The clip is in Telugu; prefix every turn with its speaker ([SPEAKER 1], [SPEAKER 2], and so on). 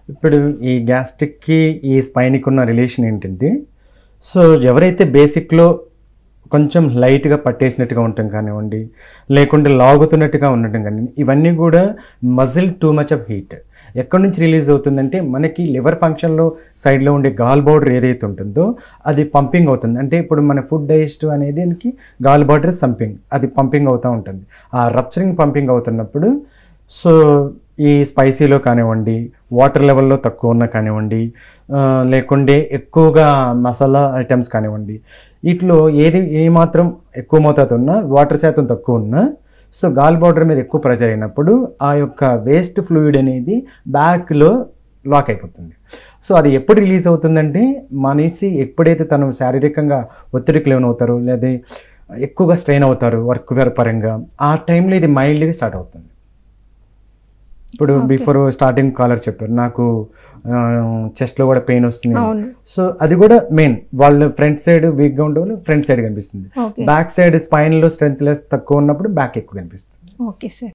[SPEAKER 1] ఇప్పుడు ఈ గ్యాస్ట్రిక్కి ఈ స్పైన్కి ఉన్న రిలేషన్ ఏంటంటే సో ఎవరైతే బేసిక్లో కొంచెం లైట్గా పట్టేసినట్టుగా ఉండటం కానివ్వండి లేకుంటే లాగుతున్నట్టుగా ఉండటం కానివ్వండి ఇవన్నీ కూడా muscle too much of heat ఎక్కడి నుంచి రిలీజ్ అవుతుందంటే మనకి లివర్ ఫంక్షన్లో సైడ్లో ఉండే గాల్ బార్డర్ ఏదైతే ఉంటుందో అది పంపింగ్ అవుతుంది అంటే ఇప్పుడు మన ఫుడ్ డైజెస్ట్ అనేది దానికి గాల్ బార్డర్ సంపింగ్ అది పంపింగ్ అవుతూ ఉంటుంది ఆ రప్చరింగ్ పంపింగ్ అవుతున్నప్పుడు సో ఈ స్పైసీలో కానివ్వండి వాటర్ లెవెల్లో తక్కువ ఉన్న కానివ్వండి ఆ, లేకుంటే ఎక్కువగా మసాలా ఐటమ్స్ కానివ్వండి వీటిలో ఏది ఏమాత్రం ఎక్కువ మోతాదు ఉన్నా వాటర్ శాతం తక్కువ ఉన్నా సో గాల్ బార్డర్ మీద ఎక్కువ ప్రెషర్ అయినప్పుడు ఆ యొక్క వేస్ట్ ఫ్లూయిడ్ అనేది బ్యాక్లో లాక్ అయిపోతుంది సో అది ఎప్పుడు రిలీజ్ అవుతుందంటే మనిషి ఎప్పుడైతే తను శారీరకంగా ఒత్తిడికి లోనవుతారో లేదా ఎక్కువగా స్ట్రెయిన్ అవుతారు వర్క్ పరంగా ఆ టైంలో ఇది మైల్డ్గా స్టార్ట్ అవుతుంది ఇప్పుడు బిఫోర్ స్టార్టింగ్ కాలర్ చెప్పారు నాకు చెస్ట్లో కూడా పెయిన్ వస్తుంది అని.
[SPEAKER 2] అవును
[SPEAKER 1] సో అది కూడా మెయిన్ వాళ్ళ ఫ్రంట్ సైడ్ వీక్గా ఉండే వాళ్ళు ఫ్రంట్ సైడ్ కనిపిస్తుంది
[SPEAKER 2] ఓకే
[SPEAKER 1] బ్యాక్ సైడ్ స్పైన్లో స్ట్రెంత్ లెస్ తక్కువ ఉన్నప్పుడు బ్యాక్ ఎక్కువ కనిపిస్తుంది
[SPEAKER 2] ఓకే సార్